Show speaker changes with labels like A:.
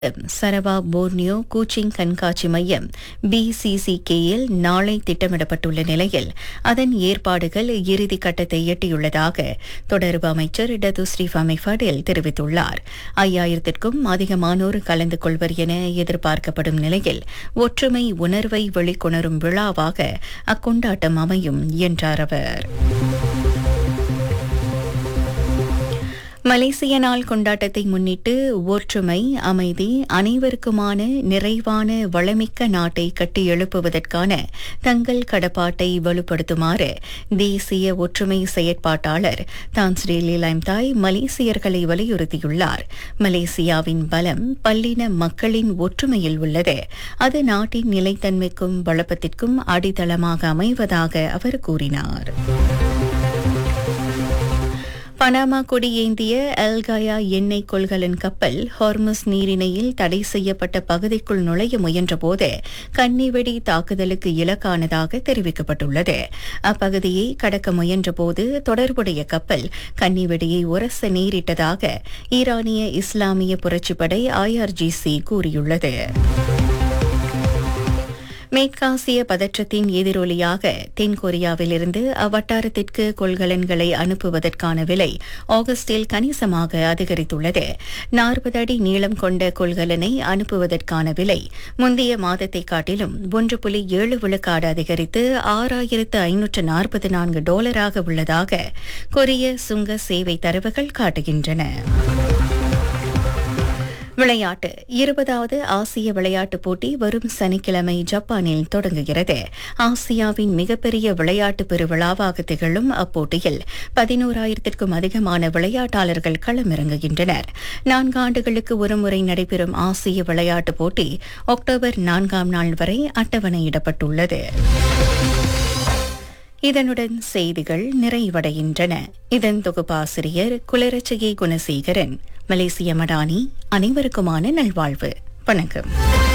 A: Sarawak Borneo Kuching கண்காட்சி மையம் பிசிசிகேயில் நாளை திட்டமிடப்பட்டுள்ள நிலையில் அதன் ஏற்பாடுகள் இறுதி கட்டத்தை எட்டியுள்ளதாக தொடர்பு அமைச்சர் டதுஸ்ரீ ஃபமிஃபடில் தெரிவித்துள்ளார் ஐயாயிரத்திற்கும் அதிகமானோர் கலந்து கொள்வர் என எதிர்பார்க்கப்படும் நிலையில் ஒற்றுமை உணர்வை வெளிக்கொணரும் விழாவாக அக்கொண்டாட்டம் அமையும் என்றார் அவர் மலேசிய நாள் கொண்டாட்டத்தை முன்னிட்டு ஒற்றுமை அமைதி அனைவருக்குமான நிறைவான வளமிக்க நாட்டை கட்டியெழுப்புவதற்கான தங்கள் கடப்பாட்டை வலுப்படுத்துமாறு தேசிய ஒற்றுமை செயற்பாட்டாளர் தான்ஸ்ரீ லீலாம்தாய் மலேசியர்களை வலியுறுத்தியுள்ளார் மலேசியாவின் பலம் பல்லின மக்களின் ஒற்றுமையில் உள்ளது அது நாட்டின் நிலைத்தன்மைக்கும் வளப்பத்திற்கும் அடித்தளமாக அமைவதாக அவர் கூறினார் பனாமா கொடியேந்திய அல்காயா எண்ணெய் கொள்கலன் கப்பல் ஹார்மஸ் நீரிணையில் தடை செய்யப்பட்ட பகுதிக்குள் நுழைய முயன்றபோது கன்னிவெடி தாக்குதலுக்கு இலக்கானதாக தெரிவிக்கப்பட்டுள்ளது அப்பகுதியை கடக்க முயன்றபோது தொடர்புடைய கப்பல் கன்னிவெடியை உரச நேரிட்டதாக ஈரானிய இஸ்லாமிய புரட்சிப்படை ஐஆர்ஜிசி கூறியுள்ளது மேற்காசிய பதற்றத்தின் எதிரொலியாக தென்கொரியாவிலிருந்து அவ்வட்டாரத்திற்கு கொள்கலன்களை அனுப்புவதற்கான விலை ஆகஸ்டில் கணிசமாக அதிகரித்துள்ளது நாற்பது அடி நீளம் கொண்ட கொள்கலனை அனுப்புவதற்கான விலை முந்தைய மாதத்தை காட்டிலும் ஒன்று புள்ளி ஏழு விழுக்காடு அதிகரித்து ஆறாயிரத்து ஐநூற்று நாற்பது நான்கு டாலராக உள்ளதாக கொரிய சுங்க சேவை தரவுகள் காட்டுகின்றன விளையாட்டு இருபதாவது ஆசிய விளையாட்டுப் போட்டி வரும் சனிக்கிழமை ஜப்பானில் தொடங்குகிறது ஆசியாவின் மிகப்பெரிய விளையாட்டு பெருவிழாவாக திகழும் அப்போட்டியில் பதினோராயிரத்திற்கும் அதிகமான விளையாட்டாளர்கள் களமிறங்குகின்றனர் நான்கு ஆண்டுகளுக்கு ஒருமுறை நடைபெறும் ஆசிய விளையாட்டுப் போட்டி அக்டோபர் நான்காம் நாள் வரை அட்டவணையிடப்பட்டுள்ளது இதனுடன் செய்திகள் நிறைவடைகின்றன இதன் தொகுப்பாசிரியர் குலரட்சகி குணசேகரன் மலேசிய மடானி அனைவருக்குமான நல்வாழ்வு வணக்கம்